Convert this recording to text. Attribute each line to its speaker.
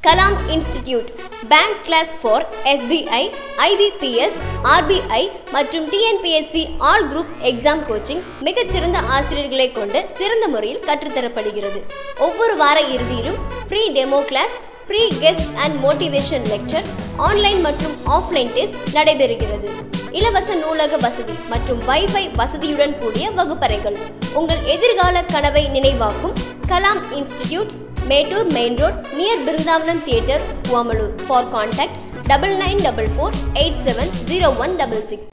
Speaker 1: Kalam institute bank class for SBI IBPS RBI மற்றும் TNPSC all group exam coaching மிகச்சிறந்த ஆசிரியர்களை கொண்டு சிறந்த முறையில் கற்றுத்தரப்படுகிறது ஒவ்வொரு வார இறுதியிலும் free demo class free guest and motivation lecture online மற்றும் ஆஃப்லைன் டெஸ்ட் நடைபெறுகிறது இலவச நூலக வசதி மற்றும் வைஃபை வசதியுடன் கூடிய வகுப்பறைகள் உங்கள் எதிர்கால கனவை நினைவாக்கும் Kalam institute Mettur main road near Brindavanam theatre Omalur for contact double nine double four eight seven zero one double six